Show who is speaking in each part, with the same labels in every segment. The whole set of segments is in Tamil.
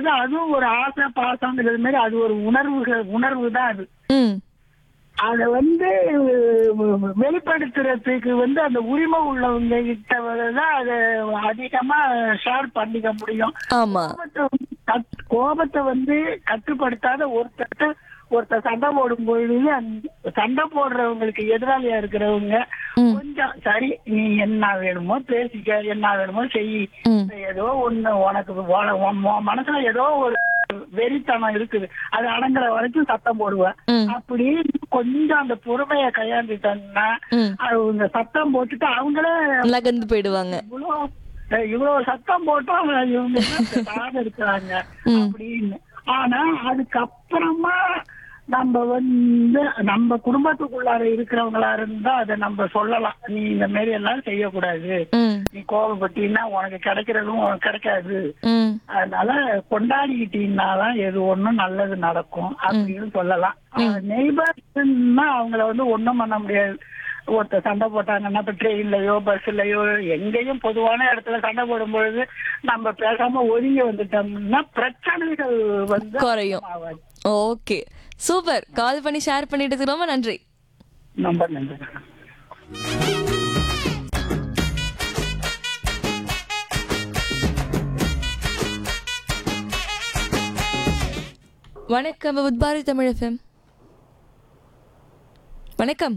Speaker 1: வரும்போது அதுவும் ஒரு ஆசை பாசங்கிறது மாதிரி அது ஒரு உணர்வுகள் உணர்வு தான் அது
Speaker 2: ம்
Speaker 1: அத வந்து வெளிப்படுத்துறதுக்கு வந்து அந்த உரிமை உள்ளவங்க கிட்ட தான் அதை அதிகமா ஷேர் பண்ணிக்க முடியும்
Speaker 2: ஆமா
Speaker 1: கோபத்தை வந்து கட்- கோபத்தை வந்து கட்டுப்படுத்தாத ஒருத்தர் ஒருத்தர் சண்டை போடும் பொழுது அந்த சண்டை போடுறவங்களுக்கு எதிராளியா இருக்கிறவங்க
Speaker 2: ம்.
Speaker 1: கொஞ்சம் சரி நீ என்ன வேணுமோ பேசிக்க என்ன வேணுமோ செய்
Speaker 2: ம்
Speaker 1: ஏதோ ஒண்ணு உனக்கு உன- உன் உன் மனசுல ஏதோ ஒரு வெறித்தனம் இருக்குது அது அடங்குற வரைக்கும் சத்தம் போடுவேன்
Speaker 2: ம்.
Speaker 1: அப்படி கொஞ்சம் அந்த பொறுமையை கையாண்டுட்டோம்னா
Speaker 2: ம்
Speaker 1: அவங்க சத்தம் போட்டுட்டு அவங்களே
Speaker 2: நகர்ந்து போயிடுவாங்க
Speaker 1: இவ்வளோ அஹ் இவ்வளவு சத்தம் போட்டா இவங்க என்ன பேசாம இருக்கிறாங்க
Speaker 2: ம்.
Speaker 1: அப்படின்னு ஆனா அதுக்கப்புறமா நம்ம வந்து நம்ம குடும்பத்துக்குள்ளார இருக்கிறவங்களா இருந்தா அதை நம்ம சொல்லலாம் நீ இந்த மாதிரி எல்லாம் செய்யக்கூடாது
Speaker 2: ம்
Speaker 1: நீ கோபப்பட்டீங்கன்னா உனக்கு கிடைக்கிறதும் உனக்கு கிடைக்காது
Speaker 2: ம்
Speaker 1: அதனால கொண்டாடிக்கிட்டீங்கன்னாதான் எது ஒண்ணும் நல்லது நடக்கும் அப்படின்னு சொல்லலாம் நெய்பர்ஸ்னா அவங்கள வந்து ஒண்ணும் பண்ண முடியாது ஒருத்தர் சண்டை போட்டாங்கன்னா இப்ப ட்ரெயின்லயோ பஸ்லயோ எங்கேயும் பொதுவான இடத்துல சண்டை போடும் பொழுது நம்ம பேசாம ஒதுங்கி வந்துட்டோம்னா பிரச்சனைகள் வந்து
Speaker 2: குறையும்
Speaker 1: ஆகாது.
Speaker 2: ஓகே சூப்பர் கால் பண்ணி ஷேர் பண்ணிட்டதுக்கு ரொம்ப நன்றி
Speaker 1: ரொம்ப நன்றி
Speaker 2: வணக்கம் உத்பாரி தமிழ் எஃப்எம் வணக்கம்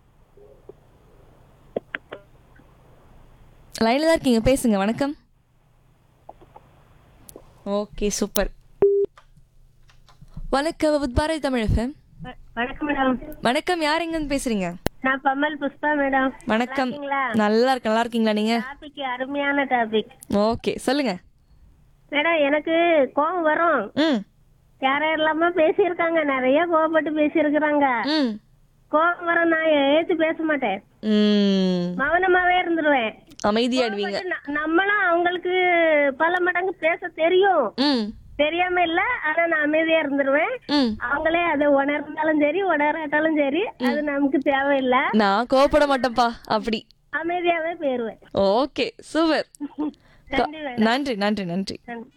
Speaker 2: லைன்ல தான் இருக்கீங்க பேசுங்க வணக்கம் ஓகே சூப்பர் வணக்கம் உத்பாரி தமிழ் எஃப்எம்
Speaker 3: வ- வணக்கம் மேடம்
Speaker 2: வணக்கம் யார் எங்கன்னு பேசுறீங்க
Speaker 3: நான் பம்மல் புஷ்பா மேடம்
Speaker 2: வணக்கம்
Speaker 3: இருக்கீங்களா?
Speaker 2: நல்லா இருக்கு நல்லா இருக்கீங்களா நீங்க
Speaker 3: டாபிக் அருமையான டாபிக்
Speaker 2: ஓகே சொல்லுங்க
Speaker 3: மேடம் எனக்கு கோவம் வரும்
Speaker 2: ம்
Speaker 3: யார இல்லாம பேசியிருக்காங்க நிறைய கோவப்பட்டு பேசியிருக்கிறாங்க
Speaker 2: ம்
Speaker 3: கோவம் வரும் நான் ஏத்து பேச மாட்டேன்
Speaker 2: ம்
Speaker 3: மௌனமாவே இருந்துருவேன்
Speaker 2: அமைதியாடுவீங்க
Speaker 3: ந- நம்மளும் அவங்களுக்கு பல மடங்கு பேச தெரியும்
Speaker 2: ம்
Speaker 3: தெரியாம இல்ல ஆனா நான் அமைதியா இருந்துருவேன்
Speaker 2: ம்
Speaker 3: அவங்களே அதை உணர்ந்தாலும் சரி உணராட்டாலும் சரி அது நமக்கு தேவையில்லை
Speaker 2: நான் கோவப்பட மாட்டேன்ப்பா அப்படி
Speaker 3: அமைதியாவே போயிருவேன்
Speaker 2: ஓகே சூப்பர்
Speaker 3: நன்றி மேடம்
Speaker 2: நன்றி நன்றி நன்றி
Speaker 3: நன்றி.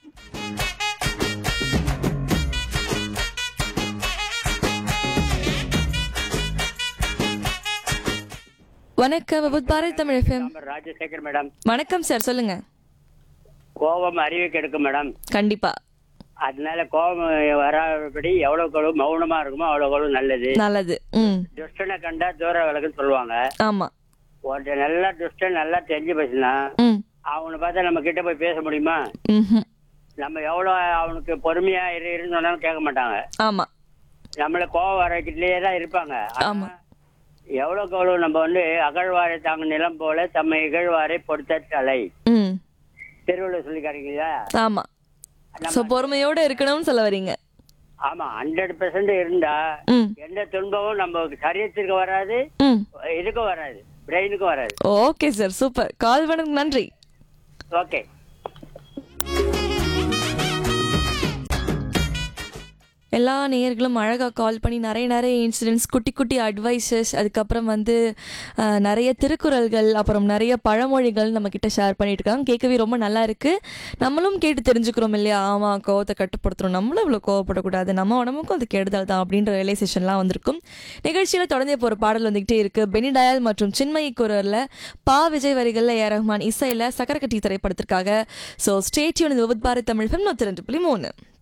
Speaker 2: வணக்கம் Vividh Bharati Tamil FM
Speaker 4: number Rajasekar madam
Speaker 2: வணக்கம் சார் சொல்லுங்க
Speaker 4: கோபம் அறிவை கெடுக்கும் மேடம்
Speaker 2: கண்டிப்பா
Speaker 4: அதனால கோபம் வராதபடி எவ்வளவுக்கு எவ்வளவு மௌனமா இருக்குமோ அவ்வளவுக்கு எவ்வளவு நல்லது
Speaker 2: நல்லது ம்
Speaker 4: துஷ்டனை கண்டா தூர விலகுன்னு சொல்லுவாங்க
Speaker 2: ஆமா
Speaker 4: ஒருத்தர் நல்லா துஷ்டன் நல்லா தெரிஞ்சு பேசினா
Speaker 2: ம்
Speaker 4: அவனை பார்த்தா நம்ம கிட்ட போய் பேச முடியுமா
Speaker 2: ம்ஹும்.
Speaker 4: நம்ம எவ்வளவு அவனுக்கு பொறுமையா இரு இருந்து சொன்னாலும் கேட்க மாட்டாங்க
Speaker 2: ஆமா
Speaker 4: நம்மள கோபம் வரக்கிட்டே தான் இருப்பாங்க ஆனா,
Speaker 2: ஆமா.
Speaker 4: எவ்வளவுக்கு எவ்வளவு நம்ம வந்து அகழ்வாரை தாங்க நிலம் போல தம்மை இகழ்வாரை பொறுத்த தலை
Speaker 2: ம்
Speaker 4: திருவள்ளுவர் சொல்லிக்காரீங்களா
Speaker 2: ஆமா ஸோ பொறுமையோட இருக்கணும்னு சொல்ல வரீங்க
Speaker 4: ஆமா ஹண்ட்ரட் பெர்சன்ட் இருந்தா
Speaker 2: ம்
Speaker 4: எந்த துன்பமும் நம்ம சரீரத்திற்கு வராது
Speaker 2: ம்
Speaker 4: இதுக்கும் வராது பிரெயினுக்கும் வராது
Speaker 2: ஓகே சார் சூப்பர் கால் பண்ணதுக்கு நன்றி
Speaker 4: ஓகே
Speaker 2: எல்லா நேயர்களும் அழகாக கால் பண்ணி நிறைய நிறைய இன்சிடென்ட்ஸ் குட்டி குட்டி அட்வைசஸ் அதுக்கப்புறம் வந்து அஹ், நிறைய திருக்குறள்கள் அப்புறம் நிறைய பழமொழிகள் நம்ம கிட்ட ஷேர் பண்ணிட்டு இருக்காங்க கேட்கவே ரொம்ப நல்லா இருக்கு நம்மளும் கேட்டு தெரிஞ்சுக்கிறோம் இல்லையா ஆமாம் கோவத்தை கட்டுப்படுத்துறோம் நம்மளும் இவ்வளோ கோவப்படக்கூடாது நம்ம உடம்புக்கும் அது கெடுதல் தான் அப்படின்ற ரியலைசேஷன்லாம் வந்திருக்கும் நிகழ்ச்சியில் தொடர்ந்து இப்போ ஒரு பாடல் வந்துகிட்டே இருக்கு பெனி டயல் மற்றும் சின்மயி குரலில் பா விஜய் வரிகளில் ஏ ரஹ்மான் இசையில் சக்கரக்கட்டி திரைப்படத்திற்காக ஸோ ஸ்டேட்யூன் விபத் பாரத் தமிழ் ஃபிலிம் நூற்றி ரெண்டு புள்ளி மூணு